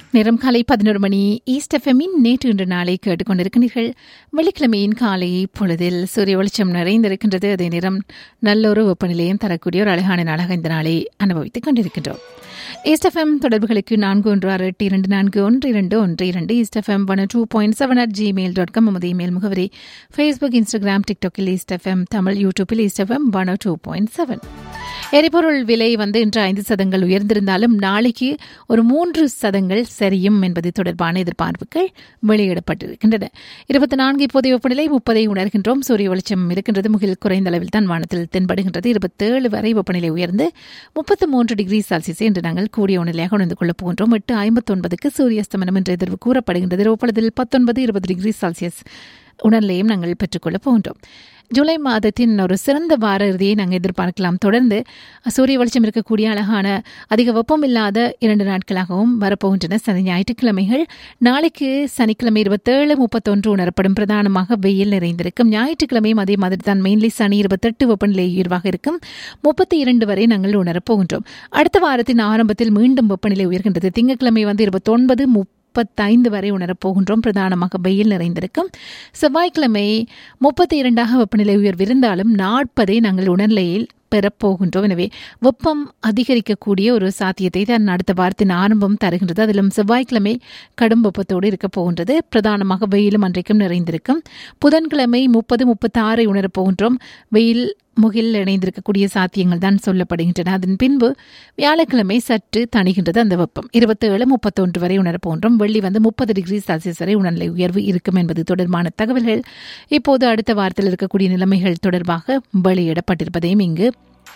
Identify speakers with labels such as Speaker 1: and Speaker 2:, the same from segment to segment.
Speaker 1: நேரம் காலை பதினோரு மணி ஈஸ்ட் எஃப்எம்மின் நேற்று இன்று நாளை கேட்டுக்கொண்டிருக்கிறீர்கள் வெள்ளிக்கிழமையின் காலை பொழுதில் சூரிய வெளிச்சம் நிறைந்திருக்கின்றது அதே நேரம் நல்லொரு வெப்பநிலையும் தரக்கூடிய ஒரு அழகான நாளாக இந்த நாளை அனுபவித்துக் கொண்டிருக்கின்றோம் ஈஸ்ட் எஃப்எம் தொடர்புகளுக்கு நான்கு ஒன்று ஆறு எட்டு இரண்டு நான்கு ஒன்று இரண்டு ஒன்று இரண்டு East FM one two point seven at Gmail dot com நமது இமெயில் முகவரி ஃபேஸ்புக் இன்ஸ்டாகிராம் டிக்டாக்கில் ஈஸ்ட் எஃப்எம் தமிழ் யூடியூப்பில் East FM one two point seven எரிபொருள் விலை வந்து இன்று ஐந்து சதங்கள் உயர்ந்திருந்தாலும் நாளைக்கு ஒரு மூன்று சதங்கள் சரியும் என்பது தொடர்பான எதிர்பார்ப்புகள் வெளியிடப்பட்டிருக்கின்றன இருபத்தி நான்கு இப்போதைய வெப்பநிலை முப்பதை உணர்கின்றோம் சூரிய வெளிச்சம் இருக்கின்றது முகில் குறைந்த அளவில் தான் வானத்தில் தென்படுகின்றது இருபத்தேழு வரை வெப்பநிலை உயர்ந்து முப்பத்து மூன்று டிகிரி செல்சியஸ் என்று நாங்கள் கூடிய உணர்நிலையாக உணர்ந்து கொள்ளப் போகின்றோம் எட்டு ஐம்பத்தொன்பதுக்கு சூரியஸ்தமனம் என்ற எதிர்வு கூறப்படுகின்றது ஒப்பளத்தில் பத்தொன்பது இருபது டிகிரி செல்சியஸ் உணர்நிலையும் நாங்கள் பெற்றுக்கொள்ளப் போகின்றோம் ஜூலை மாதத்தின் ஒரு சிறந்த வார இறுதியை நாங்கள் எதிர்பார்க்கலாம் தொடர்ந்து சூரிய வெளிச்சம் இருக்கக்கூடிய அழகான அதிக வெப்பம் இல்லாத இரண்டு நாட்களாகவும் வரப்போகின்றன சனி ஞாயிற்றுக்கிழமைகள் நாளைக்கு சனிக்கிழமை இருபத்தேழு முப்பத்தொன்று உணரப்படும் பிரதானமாக வெயில் நிறைந்திருக்கும் ஞாயிற்றுக்கிழமையும் அதே மாதிரி தான் மெயின்லி சனி இருபத்தெட்டு வெப்பநிலை உயர்வாக இருக்கும் முப்பத்தி இரண்டு வரை நாங்கள் உணரப்போகின்றோம் அடுத்த வாரத்தின் ஆரம்பத்தில் மீண்டும் வெப்பநிலை உயர்கின்றது திங்கட்கிழமை வந்து இருபத்தொன்பது முப் முப்பத்தைந்து வரை உணரப் போகின்றோம் பிரதானமாக வெயில் நிறைந்திருக்கும் செவ்வாய்க்கிழமை முப்பத்தி இரண்டாக வெப்பநிலை உயர்விருந்தாலும் நாற்பதை நாங்கள் உணர்நிலையில் பெறப்போகின்றோம் எனவே வெப்பம் அதிகரிக்கக்கூடிய ஒரு சாத்தியத்தை தான் அடுத்த வாரத்தின் ஆரம்பம் தருகின்றது அதிலும் செவ்வாய்க்கிழமை கடும் வெப்பத்தோடு இருக்க போகின்றது பிரதானமாக வெயிலும் அன்றைக்கும் நிறைந்திருக்கும் புதன்கிழமை முப்பது முப்பத்தி ஆறை உணரப் போகின்றோம் வெயில் முகில் இணைந்திருக்கக்கூடிய சாத்தியங்கள் தான் சொல்லப்படுகின்றன அதன் பின்பு வியாழக்கிழமை சற்று தணிகின்றது அந்த வெப்பம் இருபத்தேழு முப்பத்தொன்று வரை உணரப்போன்றோம் வெள்ளி வந்து முப்பது டிகிரி செல்சியஸ் வரை உணர்நிலை உயர்வு இருக்கும் என்பது தொடர்பான தகவல்கள் இப்போது அடுத்த வாரத்தில் இருக்கக்கூடிய நிலைமைகள் தொடர்பாக வெளியிடப்பட்டிருப்பதையும் இங்கு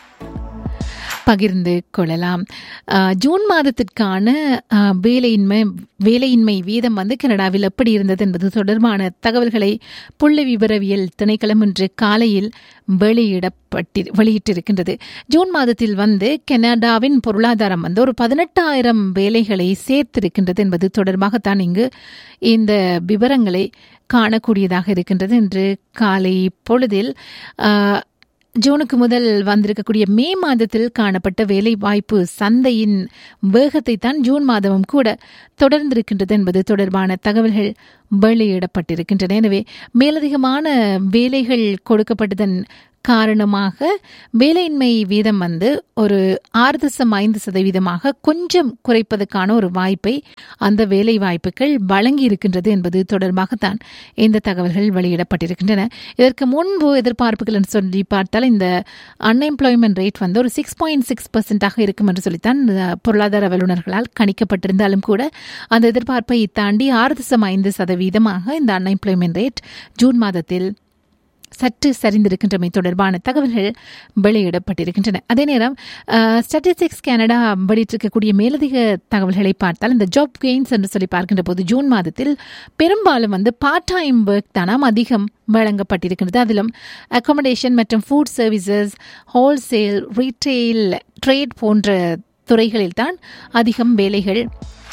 Speaker 1: பகிர்ந்து கொள்ளலாம் ஜூன் மாதத்திற்கான வேலையின்மை வேலையின்மை வீதம் வந்து கனடாவில் எப்படி இருந்தது என்பது தொடர்பான தகவல்களை புள்ளி விவரவியல் திணைக்களம் இன்று காலையில் வெளியிடப்பட்டி வெளியிட்டிருக்கின்றது ஜூன் மாதத்தில் வந்து கனடாவின் பொருளாதாரம் வந்து ஒரு பதினெட்டாயிரம் வேலைகளை சேர்த்திருக்கின்றது என்பது தொடர்பாகத்தான் இங்கு இந்த விவரங்களை காணக்கூடியதாக இருக்கின்றது இன்று காலை பொழுதில் ஜூனுக்கு முதல் வந்திருக்கக்கூடிய மே மாதத்தில் காணப்பட்ட வேலை வாய்ப்பு சந்தையின் வேகத்தை தான் ஜூன் மாதமும் கூட தொடர்ந்திருக்கின்றது என்பது தொடர்பான தகவல்கள் வெளியிடப்பட்டிருக்கின்றன எனவே மேலதிகமான வேலைகள் கொடுக்கப்பட்டதன் காரணமாக வேலையின்மை வீதம் வந்து ஒரு ஆறு தசம் ஐந்து சதவீதமாக கொஞ்சம் குறைப்பதற்கான ஒரு வாய்ப்பை அந்த வேலை வாய்ப்புகள் வழங்கி இருக்கின்றது என்பது தொடர்பாகத்தான் இந்த தகவல்கள் வெளியிடப்பட்டிருக்கின்றன இதற்கு முன்பு எதிர்பார்ப்புகள் என்று சொல்லி பார்த்தால் இந்த அன்எம்ப்ளாய்மெண்ட் ரேட் வந்து ஒரு சிக்ஸ் பாயிண்ட் சிக்ஸ் பர்சன்டாக இருக்கும் என்று சொல்லித்தான் பொருளாதார வல்லுநர்களால் கணிக்கப்பட்டிருந்தாலும் கூட அந்த எதிர்பார்ப்பை தாண்டி ஆறு தசம் ஐந்து சதவீதமாக இந்த அன்எம்ப்ளாய்மெண்ட் ரேட் ஜூன் மாதத்தில் சற்று சரிந்திருக்கின்றமை தொடர்பான தகவல்கள் வெளியிடப்பட்டிருக்கின்றன அதே நேரம் ஸ்டாட்டிஸ்டிக்ஸ் கனடா வெளியிட்டிருக்கக்கூடிய மேலதிக தகவல்களை பார்த்தால் இந்த ஜாப் கெயின்ஸ் என்று சொல்லி பார்க்கின்ற போது ஜூன் மாதத்தில் பெரும்பாலும் வந்து பார்ட் டைம் ஒர்க் தானாம் அதிகம் வழங்கப்பட்டிருக்கின்றது அதிலும் அக்காமடேஷன் மற்றும் food services wholesale retail trade போன்ற துறைகளில் தான் அதிகம் வேலைகள்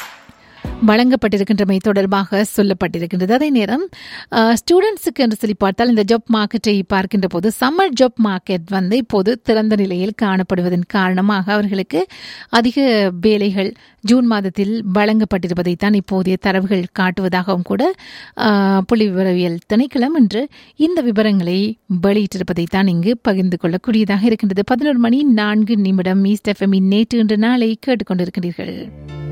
Speaker 1: வழங்கப்பட்டிருக்கின்றமை தொடர்பாக சொல்லப்பட்டிருக்கின்றது அதே நேரம் ஸ்டூடெண்ட்ஸுக்கு என்று சொல்லி பார்த்தால் இந்த ஜாப் மார்க்கெட்டை பார்க்கின்ற போது சம்மர் ஜாப் மார்க்கெட் வந்து இப்போது திறந்த நிலையில் காணப்படுவதன் காரணமாக அவர்களுக்கு அதிக வேலைகள் ஜூன் மாதத்தில் வழங்கப்பட்டிருப்பதை தான் இப்போதைய தரவுகள் காட்டுவதாகவும் கூட புள்ளி விவரவியல் திணைக்களம் என்று இந்த விவரங்களை வெளியிட்டிருப்பதை தான் இங்கு பகிர்ந்து கொள்ளக்கூடியதாக இருக்கின்றது பதினோரு மணி நான்கு நிமிடம் ஈஸ்ட் எஃப்எம்மின் நேற்று இன்று நாளை கேட்டுக்கொண்டிருக்கிறீர்கள்